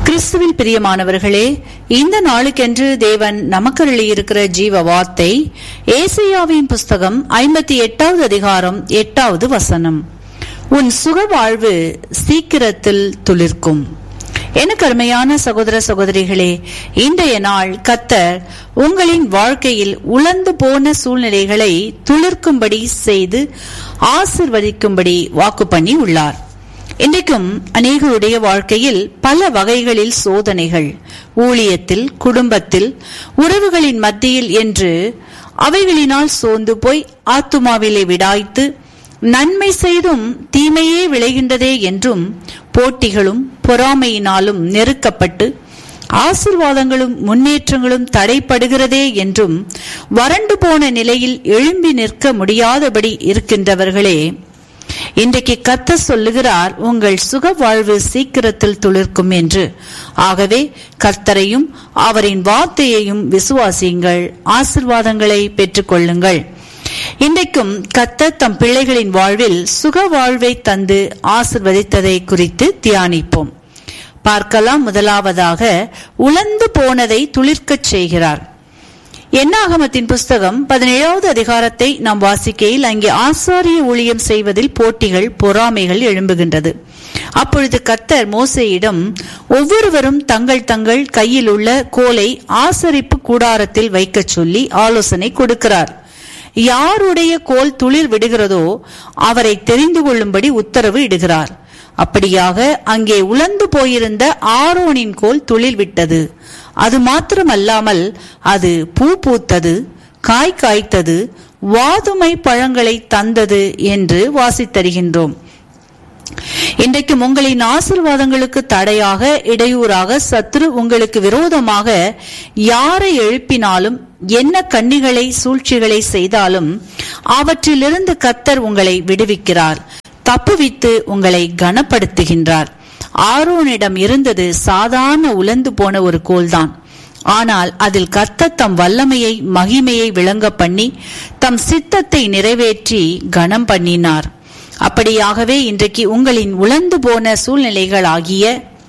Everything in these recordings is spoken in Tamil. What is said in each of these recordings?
கிறிஸ்துவில் பிரியமானவர்களே இந்த நாளுக்கென்று தேவன் நமக்கருளி இருக்கிற ஜீவ வார்த்தை ஏசையாவின் புஸ்தகம் ஐம்பத்தி எட்டாவது அதிகாரம் எட்டாவது வசனம் உன் சுக வாழ்வு சீக்கிரத்தில் துளிர்க்கும் எனக்கு அருமையான சகோதர சகோதரிகளே இன்றைய நாள் கத்தர் உங்களின் வாழ்க்கையில் உலர்ந்து போன சூழ்நிலைகளை துளிர்க்கும்படி செய்து ஆசிர்வதிக்கும்படி வாக்கு பண்ணி உள்ளார் இன்றைக்கும் அநேகருடைய வாழ்க்கையில் பல வகைகளில் சோதனைகள் ஊழியத்தில் குடும்பத்தில் உறவுகளின் மத்தியில் என்று அவைகளினால் சோர்ந்து போய் ஆத்துமாவிலே விடாய்த்து நன்மை செய்தும் தீமையே விளைகின்றதே என்றும் போட்டிகளும் பொறாமையினாலும் நெருக்கப்பட்டு ஆசிர்வாதங்களும் முன்னேற்றங்களும் தடைப்படுகிறதே என்றும் வறண்டு போன நிலையில் எழும்பி நிற்க முடியாதபடி இருக்கின்றவர்களே இன்றைக்கு கத்த சொல்லுகிறார் உங்கள் சுக வாழ்வு சீக்கிரத்தில் துளிர்க்கும் என்று ஆகவே கர்த்தரையும் அவரின் வார்த்தையையும் விசுவாசியுங்கள் ஆசிர்வாதங்களை பெற்றுக்கொள்ளுங்கள் இன்றைக்கும் கத்த தம் பிள்ளைகளின் வாழ்வில் சுக வாழ்வை தந்து ஆசிர்வதித்ததை குறித்து தியானிப்போம் பார்க்கலாம் முதலாவதாக உலர்ந்து போனதை துளிர்க்கச் செய்கிறார் என்னாகமத்தின் புஸ்தகம் பதினேழாவது அதிகாரத்தை நாம் வாசிக்கையில் அங்கே ஆசாரிய ஊழியம் செய்வதில் போட்டிகள் பொறாமைகள் எழும்புகின்றது அப்பொழுது கத்தர் மோசையிடம் ஒவ்வொருவரும் தங்கள் தங்கள் கையில் உள்ள கோலை ஆசரிப்பு கூடாரத்தில் வைக்கச் சொல்லி ஆலோசனை கொடுக்கிறார் யாருடைய கோல் துளிர் விடுகிறதோ அவரை தெரிந்து கொள்ளும்படி உத்தரவு இடுகிறார் அப்படியாக அங்கே உலர்ந்து போயிருந்த ஆரோனின் கோல் துளிர் விட்டது அது மாத்திரமல்லாமல் அது பூ பூத்தது காய் காய்த்தது வாதுமை பழங்களை தந்தது என்று வாசித்தருகின்றோம் இன்றைக்கும் உங்களின் ஆசிர்வாதங்களுக்கு தடையாக இடையூறாக சத்ரு உங்களுக்கு விரோதமாக யாரை எழுப்பினாலும் என்ன கண்ணிகளை சூழ்ச்சிகளை செய்தாலும் அவற்றிலிருந்து கத்தர் உங்களை விடுவிக்கிறார் தப்புவித்து உங்களை கனப்படுத்துகின்றார் ஆரோனிடம் இருந்தது சாதாரண உலர்ந்து போன ஒரு கோல்தான் ஆனால் அதில் கர்த்த தம் வல்லமையை மகிமையை விளங்க பண்ணி தம் சித்தத்தை நிறைவேற்றி கனம் பண்ணினார் அப்படியாகவே இன்றைக்கு உங்களின் உலர்ந்து போன சூழ்நிலைகள் ஆகிய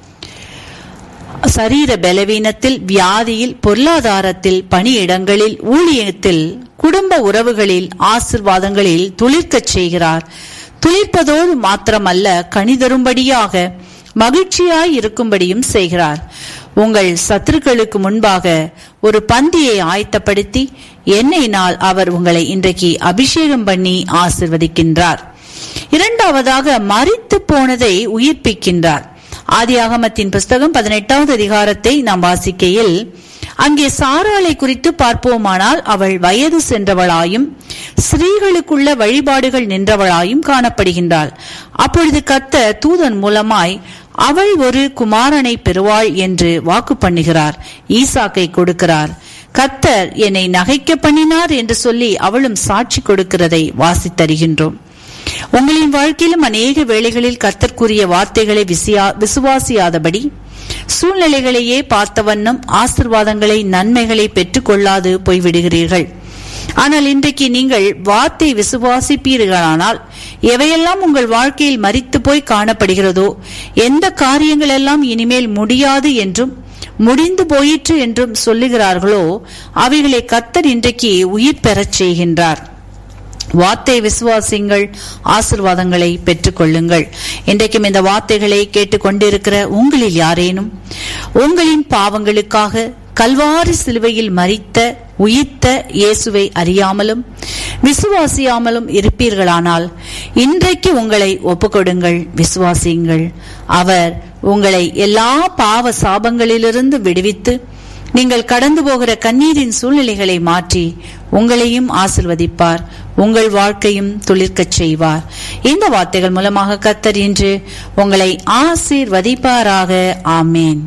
சரீர பலவீனத்தில் வியாதியில் பொருளாதாரத்தில் பணியிடங்களில் ஊழியத்தில் குடும்ப உறவுகளில் ஆசிர்வாதங்களில் துளிர்க்கச் செய்கிறார் துளிர்ப்பதோடு மாத்திரமல்ல கணிதரும்படியாக மகிழ்ச்சியாய் இருக்கும்படியும் செய்கிறார் உங்கள் சத்துருக்களுக்கு முன்பாக ஒரு பந்தியை ஆயத்தப்படுத்தி எண்ணெயினால் அவர் உங்களை இன்றைக்கு அபிஷேகம் பண்ணி ஆசிர்வதிக்கின்றார் இரண்டாவதாக மறித்து போனதை உயிர்ப்பிக்கின்றார் ஆதி அகமத்தின் புஸ்தகம் பதினெட்டாவது அதிகாரத்தை நாம் வாசிக்கையில் அங்கே சாராளை குறித்து பார்ப்போமானால் அவள் வயது சென்றவளாயும் ஸ்ரீகளுக்குள்ள வழிபாடுகள் நின்றவளாயும் காணப்படுகின்றாள் அப்பொழுது கத்த தூதன் மூலமாய் அவள் ஒரு குமாரனை பெறுவாள் என்று வாக்கு பண்ணுகிறார் ஈசாக்கை கொடுக்கிறார் கத்தர் என்னை நகைக்க பண்ணினார் என்று சொல்லி அவளும் சாட்சி கொடுக்கிறதை வாசித்தருகின்றோம் உங்களின் வாழ்க்கையிலும் அநேக வேளைகளில் கத்தற்குரிய வார்த்தைகளை விசியா விசுவாசியாதபடி சூழ்நிலைகளையே பார்த்தவண்ணம் ஆசிர்வாதங்களை நன்மைகளை பெற்றுக்கொள்ளாது போய்விடுகிறீர்கள் ஆனால் இன்றைக்கு நீங்கள் வார்த்தை விசுவாசிப்பீர்களானால் எவையெல்லாம் உங்கள் வாழ்க்கையில் மறித்து போய் காணப்படுகிறதோ எந்த காரியங்கள் எல்லாம் இனிமேல் முடியாது என்றும் முடிந்து போயிற்று என்றும் சொல்லுகிறார்களோ அவைகளை கத்தர் இன்றைக்கு உயிர் பெறச் செய்கின்றார் வார்த்தை விசுவாசிங்கள் ஆசிர்வாதங்களை பெற்றுக்கொள்ளுங்கள் இன்றைக்கும் இந்த வார்த்தைகளை கேட்டுக்கொண்டிருக்கிற உங்களில் யாரேனும் உங்களின் பாவங்களுக்காக கல்வாரி சிலுவையில் மறித்த உயிர்த்த இயேசுவை அறியாமலும் விசுவாசியாமலும் இருப்பீர்களானால் இன்றைக்கு உங்களை ஒப்புக்கொடுங்கள் விசுவாசியுங்கள் அவர் உங்களை எல்லா பாவ சாபங்களிலிருந்து விடுவித்து நீங்கள் கடந்து போகிற கண்ணீரின் சூழ்நிலைகளை மாற்றி உங்களையும் ஆசிர்வதிப்பார் உங்கள் வாழ்க்கையும் துளிர்க்கச் செய்வார் இந்த வார்த்தைகள் மூலமாக கத்தர் இன்று உங்களை ஆசீர்வதிப்பாராக ஆமேன்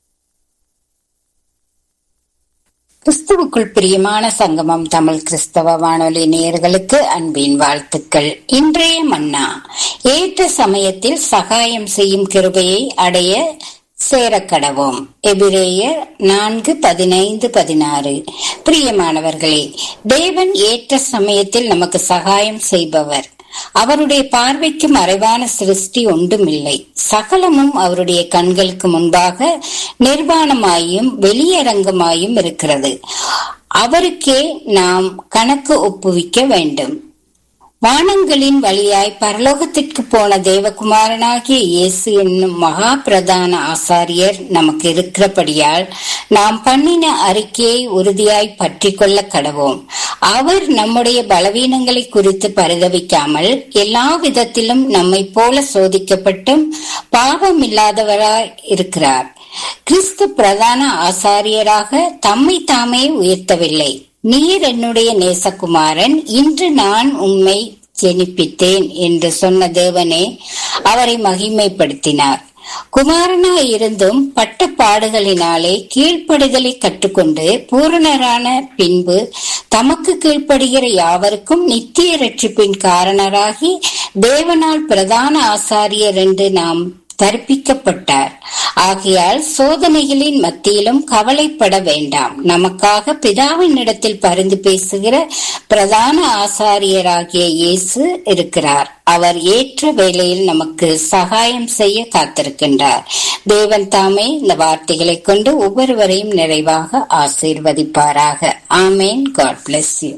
கிறிஸ்துவுக்குள் பிரியமான சங்கமம் தமிழ் கிறிஸ்தவ வானொலி நேயர்களுக்கு அன்பின் வாழ்த்துக்கள் இன்றைய மன்னா ஏற்ற சமயத்தில் சகாயம் செய்யும் கிருபையை அடைய சேரக்கடவோம் எபிரேயர் நான்கு பதினைந்து பதினாறு பிரியமானவர்களே தேவன் ஏற்ற சமயத்தில் நமக்கு சகாயம் செய்பவர் அவருடைய பார்வைக்கு மறைவான சிருஷ்டி ஒன்றுமில்லை சகலமும் அவருடைய கண்களுக்கு முன்பாக நிர்வாணமாயும் வெளியரங்கமாயும் இருக்கிறது அவருக்கே நாம் கணக்கு ஒப்புவிக்க வேண்டும் வானங்களின் வழியாய் பரலோகத்திற்கு போன தேவகுமாரனாகிய இயேசு என்னும் மகா பிரதான ஆசாரியர் நமக்கு இருக்கிறபடியால் நாம் பண்ணின அறிக்கையை உறுதியாய் பற்றி கொள்ள கடவோம் அவர் நம்முடைய பலவீனங்களை குறித்து பரிதவிக்காமல் எல்லா விதத்திலும் நம்மை போல சோதிக்கப்பட்டும் பாவம் இல்லாதவராய் இருக்கிறார் கிறிஸ்து பிரதான ஆசாரியராக தம்மை தாமே உயர்த்தவில்லை நீர் என்னுடைய நேசகுமாரன் இன்று நான் உண்மை ஜெனிப்பித்தேன் என்று சொன்ன தேவனே அவரை மகிமைப்படுத்தினார் குமாரனாய் இருந்தும் பட்ட பாடுகளினாலே கீழ்ப்படுதலை கற்றுக்கொண்டு பூரணரான பின்பு தமக்கு கீழ்ப்படுகிற யாவருக்கும் நித்திய ரட்சிப்பின் காரணராகி தேவனால் பிரதான ஆசாரியர் என்று நாம் தற்பிக்கப்பட்டார் ஆகையால் சோதனைகளின் மத்தியிலும் கவலைப்பட வேண்டாம் நமக்காக பிதாவின் இடத்தில் பரிந்து பேசுகிற பிரதான ஆசாரியராகிய இயேசு இருக்கிறார் அவர் ஏற்ற வேளையில் நமக்கு சகாயம் செய்ய காத்திருக்கின்றார் தேவன் தாமே இந்த வார்த்தைகளை கொண்டு ஒவ்வொருவரையும் நிறைவாக ஆசீர்வதிப்பாராக ஆமேன் காட் பிளஸ் யூ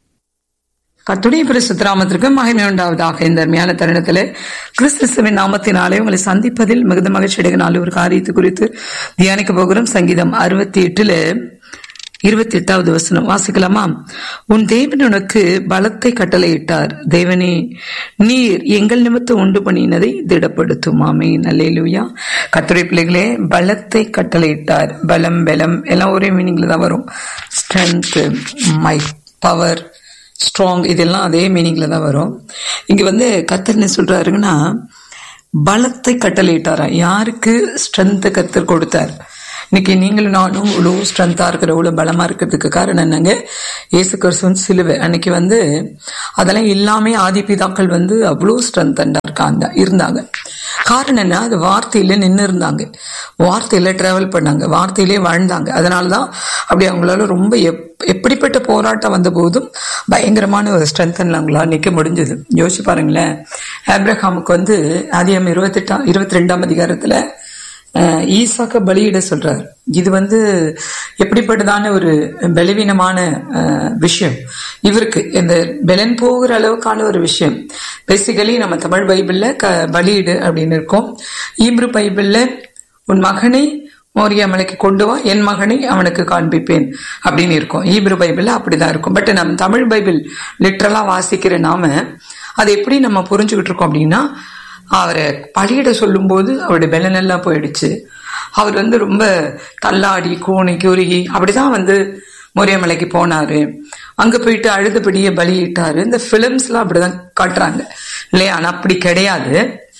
கத்துடைய பரிசுத்தராமத்திற்கு மகிமை உண்டாவதாக இந்த அருமையான தருணத்திலே கிறிஸ்துவின் நாமத்தினாலே உங்களை சந்திப்பதில் மிகுந்த மகிழ்ச்சி அடைகிற ஒரு காரியத்தை குறித்து தியானிக்க போகிறோம் சங்கீதம் அறுபத்தி எட்டுல இருபத்தி எட்டாவது வசனம் வாசிக்கலாமா உன் தேவன் உனக்கு பலத்தை கட்டளையிட்டார் தேவனே நீர் எங்கள் நிமித்தம் உண்டு பண்ணினதை திடப்படுத்தும் ஆமே நல்லேலூயா கத்துரை பிள்ளைகளே பலத்தை கட்டளையிட்டார் பலம் பலம் எல்லாம் ஒரே மீனிங்ல தான் வரும் ஸ்ட்ரென்த் மை பவர் ஸ்ட்ராங் இதெல்லாம் அதே மீனிங்ல தான் வரும் இங்க வந்து கத்தர் என்ன சொல்றாருங்கன்னா பலத்தை கட்டளையிட்டாரா யாருக்கு ஸ்ட்ரென்த் கத்தர் கொடுத்தார் இன்னைக்கு நீங்களும் நானும் இவ்வளோ ஸ்ட்ரென்த்தா இருக்கிற இவ்வளோ பலமா இருக்கிறதுக்கு காரணம் என்னங்க இயேசு கிறிஸ்துவன் சிலுவை அன்னைக்கு வந்து அதெல்லாம் இல்லாம ஆதிபிதாக்கள் வந்து அவ்வளோ ஸ்ட்ரென்த்தண்டா இருக்காங்க இருந்தாங்க காரணம் என்ன அது வார்த்தையில நின்று இருந்தாங்க வார்த்தையில டிராவல் பண்ணாங்க வார்த்தையிலே வாழ்ந்தாங்க அதனாலதான் அப்படி அவங்களால ரொம்ப எப் எப்படிப்பட்ட போராட்டம் வந்த போதும் பயங்கரமான ஒரு ஸ்ட்ரென்த் அவங்களால நிக்க முடிஞ்சது யோசிச்சு பாருங்களேன் ஆப்ரஹாமுக்கு வந்து ஆதியம் இருபத்தெட்டாம் இருபத்தி ரெண்டாம் அதிகாரத்துல ஈசாக்க பலியிட சொல்றார் இது வந்து எப்படிப்பட்டதான ஒரு பலவீனமான விஷயம் இவருக்கு இந்த பெலன் போகிற அளவுக்கான ஒரு விஷயம் பேசிக்கலி நம்ம தமிழ் பைபிள்ல க பலியிடு அப்படின்னு இருக்கோம் ஈப்ரு பைபிள்ல உன் மகனை மோரியா மலைக்கு கொண்டு வா என் மகனை அவனுக்கு காண்பிப்பேன் அப்படின்னு இருக்கும் ஈப்ரு பைபிள்ல அப்படிதான் இருக்கும் பட் நம்ம தமிழ் பைபிள் லிட்ரலா வாசிக்கிற நாம அதை எப்படி நம்ம புரிஞ்சுக்கிட்டு இருக்கோம் அப்படின்னா அவரை பழியிட சொல்லும்போது அவருடைய பெலனெல்லாம் போயிடுச்சு அவர் வந்து ரொம்ப தள்ளாடி கூணி குறுகி அப்படிதான் வந்து மொரியமலைக்கு போனாரு அங்க போயிட்டு அழுதுபடியே பலியிட்டாரு இந்த பிலிம்ஸ்லாம் அப்படிதான் காட்டுறாங்க இல்லையா ஆனா அப்படி கிடையாது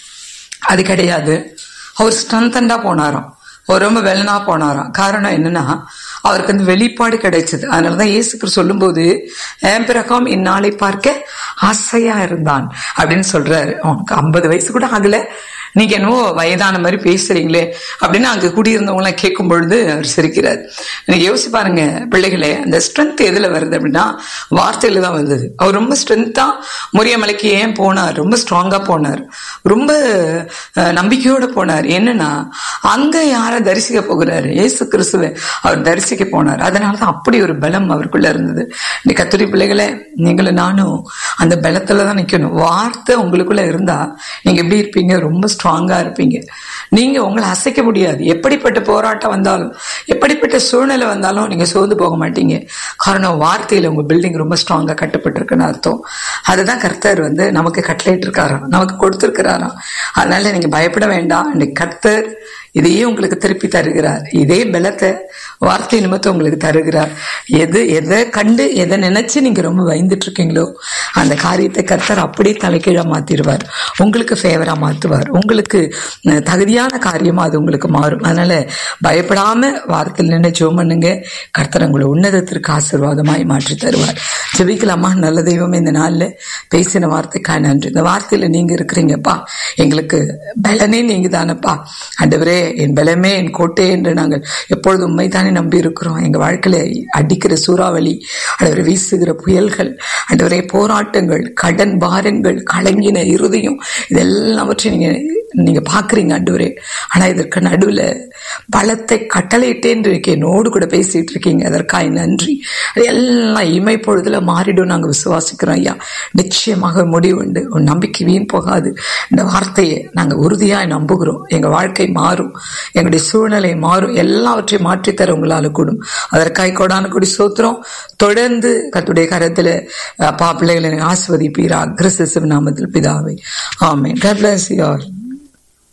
அது கிடையாது அவர் ஸ்ட்ரென்தண்டா போனாராம் அவர் ரொம்ப வெள்ளனா போனாராம் காரணம் என்னன்னா அவருக்கு அந்த வெளிப்பாடு கிடைச்சது அதனாலதான் இயேசுக்கு சொல்லும்போது ஏம்பிரகாம் இந்நாளை பார்க்க ஆசையா இருந்தான் அப்படின்னு சொல்றாரு அவனுக்கு ஐம்பது வயசு கூட ஆகல நீங்க என்னவோ வயதான மாதிரி பேசுறீங்களே அப்படின்னு அங்க குடியிருந்தவங்க எல்லாம் கேட்கும் பொழுது அவர் சிரிக்கிறார் எனக்கு யோசிச்சு பாருங்க பிள்ளைகளே அந்த ஸ்ட்ரென்த் எதுல வருது அப்படின்னா வார்த்தையில தான் வந்தது அவர் ரொம்ப ஸ்ட்ரென்த்தா முரியமலைக்கு ஏன் போனார் ரொம்ப ஸ்ட்ராங்கா போனார் ரொம்ப நம்பிக்கையோட போனார் என்னன்னா அங்க யார தரிசிக்க போகிறாரு ஏசு கிறிஸ்துவ அவர் தரிசிக்க போனார் அதனாலதான் அப்படி ஒரு பலம் அவருக்குள்ள இருந்தது இந்த கத்துரி பிள்ளைகளை நீங்களும் நானும் அந்த பலத்துல தான் நிக்கணும் வார்த்தை உங்களுக்குள்ள இருந்தா நீங்க எப்படி இருப்பீங்க ரொம்ப ஸ்ட்ராங்கா இருப்பீங்க நீங்க உங்களை அசைக்க முடியாது எப்படிப்பட்ட போராட்டம் வந்தாலும் எப்படிப்பட்ட சூழ்நிலை வந்தாலும் நீங்க சோர்ந்து போக மாட்டீங்க காரணம் வார்த்தையில உங்க பில்டிங் ரொம்ப ஸ்ட்ராங்கா கட்டப்பட்டிருக்குன்னு அர்த்தம் அதுதான் கர்த்தர் வந்து நமக்கு கட்டளையிட்டு இருக்காராம் நமக்கு கொடுத்திருக்கிறாராம் அதனால நீங்க பயப்பட வேண்டாம் இன்னைக்கு கர்த்தர் இதையே உங்களுக்கு திருப்பி தருகிறார் இதே பலத்தை வார்த்தை நிமித்தம் உங்களுக்கு தருகிறார் எது எதை கண்டு எதை நினைச்சு நீங்க ரொம்ப பயந்துட்டு இருக்கீங்களோ அந்த காரியத்தை கர்த்தர் அப்படியே தலைக்கீழா மாத்திடுவார் உங்களுக்கு ஃபேவரா மாத்துவார் உங்களுக்கு தகுதியான காரியமா அது உங்களுக்கு மாறும் அதனால பயப்படாம வாரத்தில் நின்று ஜோம் பண்ணுங்க கர்த்தர் உங்களை உன்னதத்திற்கு ஆசீர்வாதமாய் மாற்றி தருவார் ஜெபிக்கலாமா நல்ல தெய்வம் இந்த நாள்ல பேசின வார்த்தைக்காக நன்றி இந்த வார்த்தையில நீங்க இருக்கிறீங்கப்பா எங்களுக்கு பலனே நீங்க தானப்பா ஆண்டவரே ஆண்டவரே என் பலமே என் கோட்டை என்று நாங்கள் எப்பொழுதும் உண்மைதானே நம்பி இருக்கிறோம் எங்க வாழ்க்கையில அடிக்கிற சூறாவளி ஆண்டவரை வீசுகிற புயல்கள் ஆண்டவரே போராட்டங்கள் கடன் பாரங்கள் கலங்கின இருதயம் இதெல்லாவற்றையும் நீங்க நீங்க பாக்குறீங்க ஆண்டவரே ஆனா இதற்கு நடுவுல பலத்தை கட்டளையிட்டேன் இருக்கேன் என்னோடு கூட பேசிட்டு இருக்கீங்க அதற்காய் நன்றி அது எல்லாம் இமை பொழுதுல மாறிடும் நாங்க விசுவாசிக்கிறோம் ஐயா நிச்சயமாக முடிவுண்டு உன் நம்பிக்கை வீண் போகாது இந்த வார்த்தையை நாங்க உறுதியாய் நம்புகிறோம் எங்க வாழ்க்கை மாறும் எங்களுடைய சூழ்நிலை மாறும் எல்லாவற்றையும் மாற்றித்தர உங்களால கூடும் அதற்காய் கொடான கூடி சோத்திரம் தொடர்ந்து கத்துடைய கரத்துல அப்பா பிள்ளைகளை ஆஸ்வதிப்பீரா கிறிஸ்து நாமத்தில் பிதாவை ஆமே God bless you all.